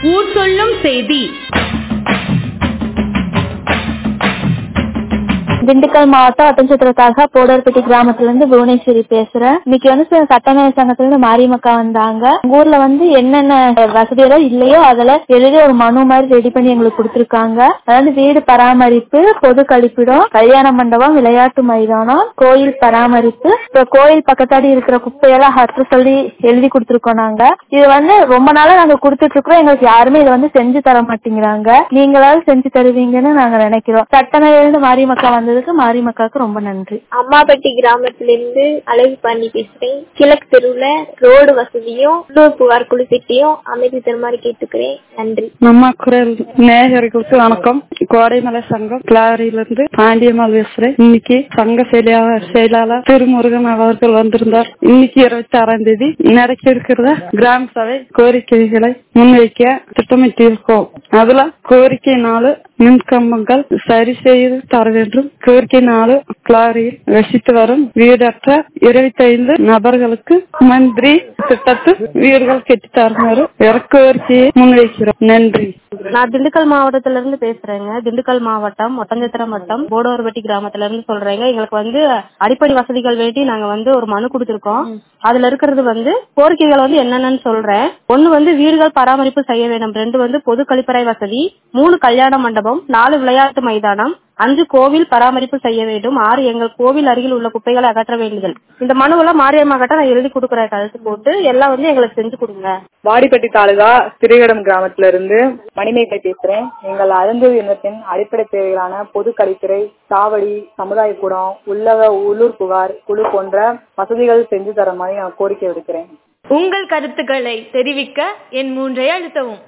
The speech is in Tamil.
ஊர் சொல்லும் செய்தி திண்டுக்கல் மாவட்டம் ஒட்டன்சத்திரத்தாக போடர்பட்டி கிராமத்துல இருந்து புவனேஸ்வரி பேசுறேன் இன்னைக்கு வந்து ச- சட்டமேல சங்கத்துல இருந்து மாரியம்மக்கா வந்தாங்க உங்க ஊர்ல வந்து என்னென்ன வசதிகளோ இல்லையோ அதுல எழுதி ஒரு மனு மாதிரி ரெடி பண்ணி எங்களுக்கு கொடுத்திருக்காங்க அதாவது வீடு பராமரிப்பு பொது கழிப்பிடம் கல்யாண மண்டபம் விளையாட்டு மைதானம் கோயில் பராமரிப்பு இப்ப கோயில் பக்கத்தாடி இருக்கிற குப்பையெல்லாம் அற்ற சொல்லி எழுதி கொடுத்திருக்கோம் நாங்க இது வந்து ரொம்ப நாளா நாங்க கொடுத்துட்டு இருக்கிறோம் எங்களுக்கு யாருமே இதை வந்து செஞ்சு தர மாட்டேங்கிறாங்க நீங்களாவது செஞ்சு தருவீங்கன்னு நாங்க நினைக்கிறோம் சட்டமேல இருந்து மாரியம்மக்கா வந்ததுக்கு மாரியம்மக்காக்கு ரொம்ப நன்றி அம்மாபட்டி கிராமத்திலிருந்து அழகு பண்ணி பேசுறேன் கிழக்கு தெருவுல ரோடு வசதியும் உள்ளூர் புகார் குழு திட்டியும் அமைத்து தருமாறு கேட்டுக்கிறேன் நன்றி நம்ம குரல் நேயர்களுக்கு வணக்கம் கோடைமலை சங்கம் கிளாரியிலிருந்து பாண்டியம்மாள் பேசுறேன் இன்னைக்கு சங்க செயலாளர் செயலாளர் திருமுருகன் அவர்கள் வந்திருந்தார் இன்னைக்கு இருபத்தி ஆறாம் தேதி நடக்க இருக்கிறத கிராம சபை கோரிக்கைகளை முன்வைக்க திட்டமிட்டிருக்கோம் அதுல கோரிக்கை நாலு மின் கம்பங்கள் சரி செய்து தர வேண்டும் கோரிக்கை நாலு கிளாரியில் வசித்து வரும் வீடற்ற இருபத்தி ஐந்து நபர்களுக்கு மந்திரி திட்டத்தில் வீடுகள் கட்டி தருமாறு கோரிக்கையை முன்வைக்கிறோம் நன்றி நான் திண்டுக்கல் மாவட்டத்துல இருந்து பேசுறேங்க திண்டுக்கல் மாவட்டம் ஒட்டஞ்சத்திரம் வட்டம் போடோர்பட்டி கிராமத்துல இருந்து சொல்றேங்க எங்களுக்கு வந்து அடிப்படை வசதிகள் வேண்டி நாங்க வந்து ஒரு மனு கொடுத்திருக்கோம் அதுல இருக்கிறது வந்து கோரிக்கைகள் வந்து என்னென்னு சொல்றேன் ஒண்ணு வந்து வீடுகள் பராமரிப்பு செய்ய வேண்டும் ரெண்டு வந்து பொது கழிப்பறை வசதி மூணு கல்யாண மண்டபம் நாலு விளையாட்டு மைதானம் அஞ்சு கோவில் பராமரிப்பு செய்ய வேண்டும் ஆறு எங்கள் கோவில் அருகில் உள்ள குப்பைகளை அகற்ற வேண்டுதல் இந்த மனுவெல்லாம் மாரியம்மா கிட்ட நான் எழுதி கொடுக்குறேன் கழுத்து போட்டு எல்லாம் வந்து எங்களுக்கு செஞ்சு கொடுங்க வாடிப்பட்டி தாலுகா திரிகடம் கிராமத்துல இருந்து மணிமேகலை பேசுறேன் எங்கள் அருந்ததி இனத்தின் அடிப்படை தேவைகளான பொது கழிப்பறை சாவடி சமுதாய கூடம் உள்ளக உள்ளூர் புகார் குழு போன்ற வசதிகள் செஞ்சு தர மாதிரி நான் கோரிக்கை விடுக்கிறேன் உங்கள் கருத்துக்களை தெரிவிக்க என் மூன்றை அழுத்தவும்